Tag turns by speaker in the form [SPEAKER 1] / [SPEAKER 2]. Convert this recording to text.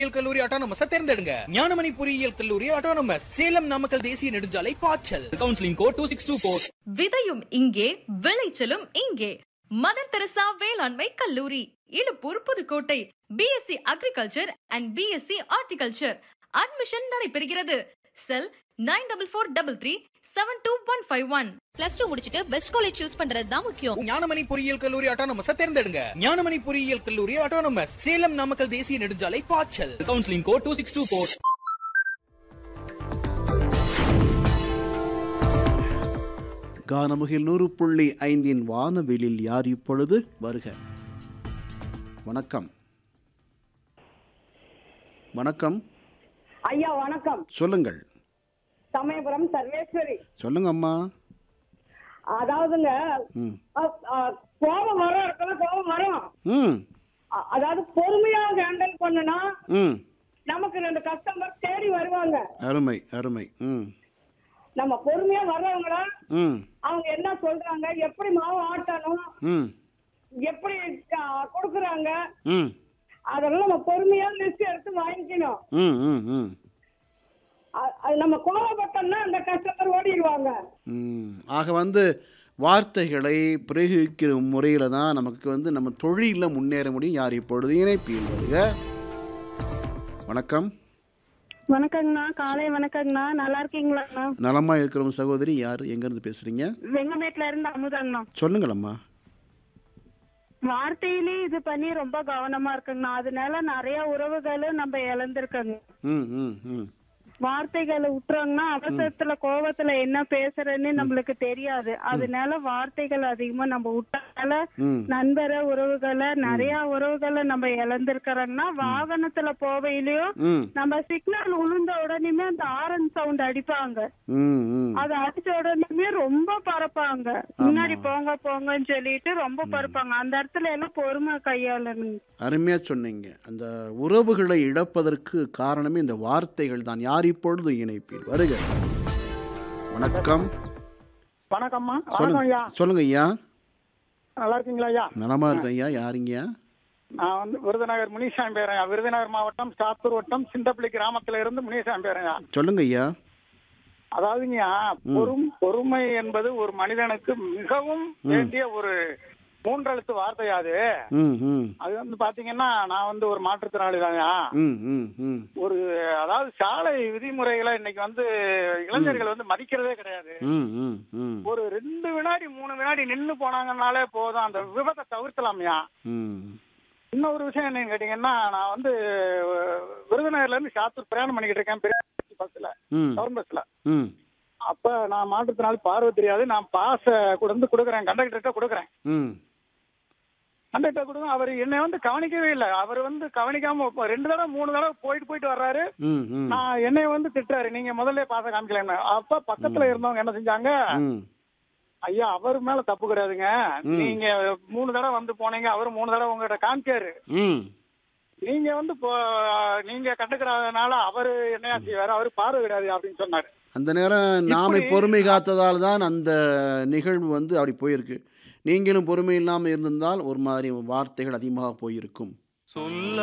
[SPEAKER 1] பொறியியல் கல்லூரி ஆட்டோனமஸ் தேர்ந்தெடுங்க ஞானமணி பொறியியல் கல்லூரி ஆட்டோனமஸ் சேலம் நாமக்கல் தேசிய நெடுஞ்சாலை பாய்ச்சல் counselling code two six two four
[SPEAKER 2] விதையும் இங்கே விளைச்சலும் இங்கே மதர் தெரசா வேளாண்மை கல்லூரி Iluppur Pudukkottai BSc agriculture and BSc horticulture admission நடைபெறுகிறது cell nine double four double three seven two one five one
[SPEAKER 3] plus two முடிச்சிட்டு பெஸ்ட் காலேஜ் சூஸ் பண்றது தான் முக்கியம்
[SPEAKER 1] ஞானமணி பொறியியல் கல்லூரி ஆட்டோனமஸ் தேர்ந்தெடுங்க ஞானமணி பொறியியல் கல்லூரி ஆட்டோனமஸ் சேலம் நாமக்கல் தேசிய நெடுஞ்சாலை பாய்ச்சல் counselling code two six two four
[SPEAKER 4] Kanamugil நூறு புள்ளி ஐந்தின் வானவெளியில் யார் இப்பொழுது வருக வணக்கம் வணக்கம்
[SPEAKER 5] ஐயா வணக்கம்
[SPEAKER 4] சொல்லுங்கள்
[SPEAKER 5] சமயபுரம் சர்வேஸ்வரி
[SPEAKER 4] சொல்லுங்க அம்மா
[SPEAKER 5] அதாவதுங்க
[SPEAKER 4] ம்
[SPEAKER 5] அ- அ, கோபம் வரும் இருக்கலாம் கோபம் வரும்
[SPEAKER 4] ம்
[SPEAKER 5] அ- அதாவது பொறுமையா ஹேண்டில் பண்ணுனா
[SPEAKER 4] ம்
[SPEAKER 5] நமக்கு ரெண்டு கஸ்டமர் தேடி வருவாங்க
[SPEAKER 4] அருமை அருமை ம்
[SPEAKER 5] நம்ம பொறுமையா வர்றவங்கள
[SPEAKER 4] ம்
[SPEAKER 5] அவங்க என்ன சொல்றாங்க எப்படி மாவு ஆட்டணும்
[SPEAKER 4] ம்
[SPEAKER 5] எப்படி க- கொடுக்குறாங்க
[SPEAKER 4] ம்
[SPEAKER 5] அதெல்லாம் நம்ம பொறுமையா லிஸ்ட் எடுத்து வாங்கிக்கணும்
[SPEAKER 4] ம் ம் ம்
[SPEAKER 5] அ- அது நம்ம கோபப்பட்டோம்னா அந்த கஸ்டமர் ஓடிடுவாங்க
[SPEAKER 4] ம். ஆக வந்து வார்த்தைகளை பிரயோகிக்கிற முறையில் தான் நமக்கு வந்து நம்ம தொழிலில் முன்னேற முடியும் யார் இப்பொழுது இணைப்பில் வருக வணக்கம்
[SPEAKER 5] வணக்கங்கண்ணா காலை வணக்கங்கண்ணா நல்லா இருக்கீங்களாண்ணா
[SPEAKER 4] நலமா இருக்கிறவங்க சகோதரி யார் எங்கேருந்து பேசுறீங்க
[SPEAKER 5] வெங்கமேட்ல இருந்து அமுதாங்கண்ணா
[SPEAKER 4] சொல்லுங்களம்மா
[SPEAKER 5] வார்த்தையிலே இது பண்ணி ரொம்ப கவனமா இருக்குங்கண்ணா அதனால நிறைய உறவுகளும் நம்ம இழந்திருக்கோங்க
[SPEAKER 4] ம் ம் ம்
[SPEAKER 5] வார்த்தைகளை விட்டுறோம்னா அவசரத்துல கோவத்துல என்ன பேசுறேன்னு நம்மளுக்கு தெரியாது அதனால வார்த்தைகள் அதிகமா நம்ம விட்டால
[SPEAKER 4] ம்
[SPEAKER 5] நண்பரை உறவுகளை நிறைய உறவுகளை நம்ம இழந்திருக்கிறோம்னா வாகனத்துல போவையிலயும்
[SPEAKER 4] ம்
[SPEAKER 5] நம்ம சிக்னல் உளுந்த உடனேமே அந்த ஆரன் சவுண்ட் அடிப்பாங்க
[SPEAKER 4] ம் ம்
[SPEAKER 5] அது அடிச்ச உடனேமே ரொம்ப பறப்பாங்க முன்னாடி போங்க போங்கன்னு சொல்லிட்டு ரொம்ப பறப்பாங்க அந்த இடத்துல எல்லாம் பொறுமை கையாளணுங்க
[SPEAKER 4] அருமையாக சொன்னீங்க அந்த உறவுகளை இழப்பதற்கு காரணமே இந்த வார்த்தைகள் தான் யார் இப்பொழுது இணைப்பில் வருக வணக்கம்
[SPEAKER 6] வணக்கம்மா
[SPEAKER 4] சொல்லுங்க
[SPEAKER 6] வணக்கம் ஐயா
[SPEAKER 4] சொல்லுங்க ஐயா
[SPEAKER 6] நல்லா இருக்கீங்களா ஐயா
[SPEAKER 4] நலமா இருக்கு ஐயா யாருங்கய்யா
[SPEAKER 6] நான் வந்து விருதுநகர் முனிசாமி பேரன் விருதுநகர் மாவட்டம் சாத்தூர் வட்டம் சிந்தப்பள்ளி கிராமத்துல இருந்து முனிசாமி பேரன்
[SPEAKER 4] சொல்லுங்க ஐயா
[SPEAKER 6] அதாவதுங்கய்யா பொறும் பொறுமை என்பது ஒரு மனிதனுக்கு மிகவும் வேண்டிய ஒரு மூன்றெழுத்து வார்த்தையா அது
[SPEAKER 4] ம் ம்
[SPEAKER 6] அது வந்து பாத்தீங்கன்னா நான் வந்து ஒரு மாற்றுத்திறனாளி தாங்க
[SPEAKER 4] ம் ம் ம்
[SPEAKER 6] ஒரு அதாவது சாலை விதிமுறைகளை இன்னைக்கு வந்து இளைஞர்கள் வந்து மதிக்கிறதே கிடையாது
[SPEAKER 4] ம் ம் ம்
[SPEAKER 6] ஒரு ரெண்டு வினாடி மூணு வினாடி நின்னு போனாங்கன்னாலே போதும் அந்த விபத்தை தவிர்த்தலாம்யா
[SPEAKER 4] ம்
[SPEAKER 6] இன்னொரு விஷயம் என்னன்னு கேட்டீங்கன்னா நான் வந்து அஹ், விருதுநகர்ல இருந்து சாத்தூர் பிரயாணம் பண்ணிக்கிட்டு இருக்கேன் பெரிய பஸ்ல
[SPEAKER 4] ம்
[SPEAKER 6] டவுன் பஸ்ல
[SPEAKER 4] ம்
[SPEAKER 6] அப்ப நான் மாற்றுத்திறனாளி பார்வை தெரியாது நான் பாச கூட வந்து கொடுக்குறேன் கண்டக்டர்கிட்ட கொடுக்குறேன்
[SPEAKER 4] ம்
[SPEAKER 6] கண்டக்டர் கொடுங்க அவர் என்னை வந்து கவனிக்கவே இல்லை அவர் வந்து கவனிக்காம இப்போ ரெண்டு தடவை மூணு தடவை போயிட்டு போயிட்டு வர்றாரு
[SPEAKER 4] ம் ம்
[SPEAKER 6] நான் என்னைய வந்து திட்டுறாரு நீங்க முதல்ல பாச காமிக்கலன்னு அப்ப பக்கத்துல இருந்தவங்க என்ன செஞ்சாங்க
[SPEAKER 4] ம்
[SPEAKER 6] ஐயா அவர் மேல தப்பு கிடையாதுங்க நீங்க மூணு தடவை வந்து போனீங்க அவர் மூணு தடவை உங்ககிட்ட காமிச்சாரு
[SPEAKER 4] ம்
[SPEAKER 6] நீங்க வந்து இப்போ நீங்க கண்டுக்கிறதுனால அவரு என்னையா செய்வாரு அவரு பார்வை கிடையாது அப்படின்னு சொன்னாரு
[SPEAKER 4] அந்த நேரம் நாமே
[SPEAKER 6] இப்படி-
[SPEAKER 4] பொறுமை காத்ததால் தான் அந்த நிகழ்வு வந்து அப்படி போயிருக்கு நீங்களும் பொறுமை இல்லாமல் இருந்திருந்தால் ஒரு மாதிரி வார்த்தைகள் அதிகமாக போயிருக்கும்